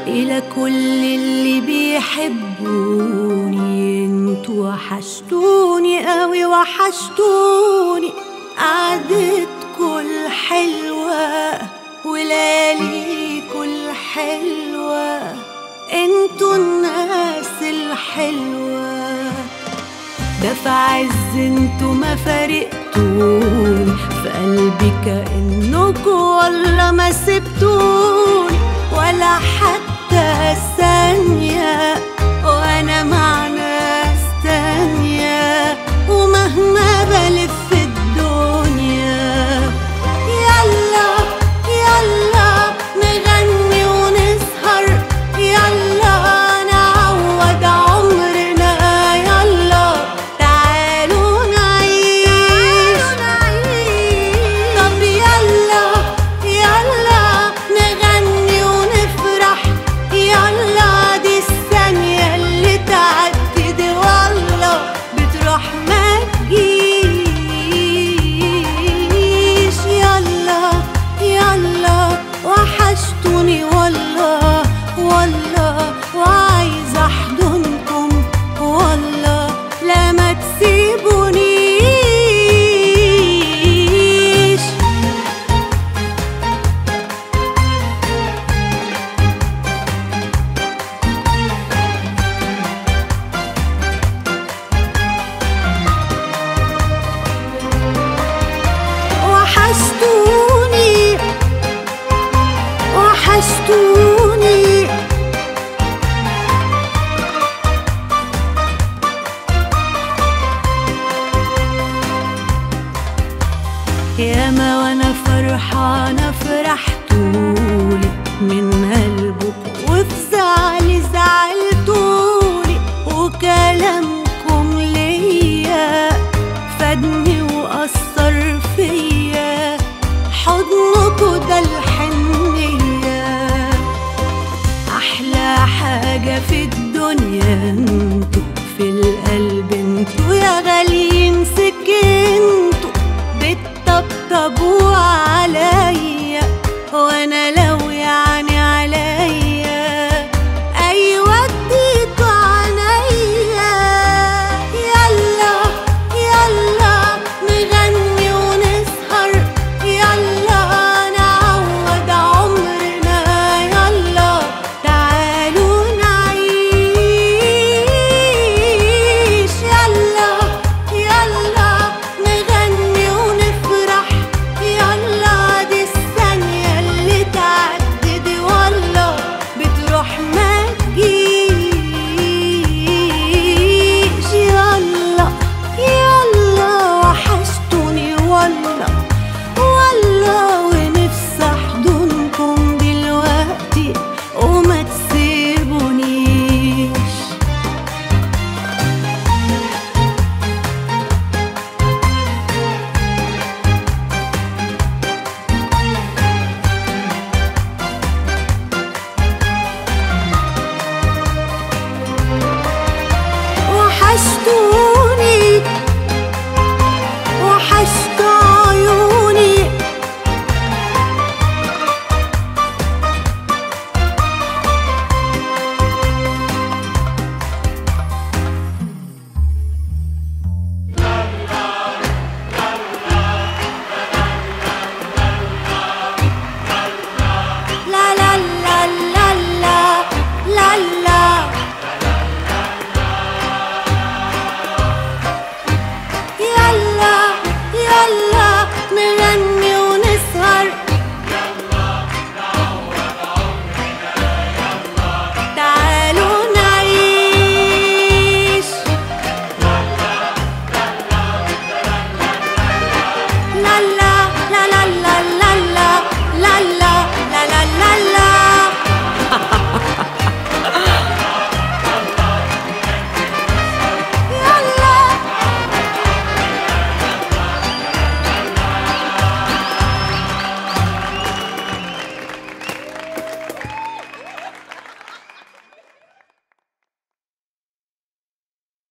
إلى كل اللي بيحبوني انتوا وحشتوني قوي وحشتوني قعدتكوا الحلوة ولياليكوا الحلوة انتوا الناس الحلوة ده في عز انتوا ما فارقتوني في قلبي كأنكوا ولا ما سبتوني ولا حتى ثانية وأنا مع ناس تانية ومهما بلف الدنيا يلا يلا نغني ونسهر يلا نعوض عمرنا يلا تعالوا نعيش طب يلا يلا نغني ونفرح يلا دي الثانية اللي تعدي دي والله بتروح ما تجيش يلا يلا وحشتوني والله والله وعايزة احضنكم والله لا ما تسيبونيش وحشتوني وحشتوني ياما وانا فرحانة فرحتولي من قلبك وفي زعلي زعلتولي وكلامكم ليا فادني وأثر فيا حضنكوا ده الحنية أحلى حاجة في الدنيا انتوا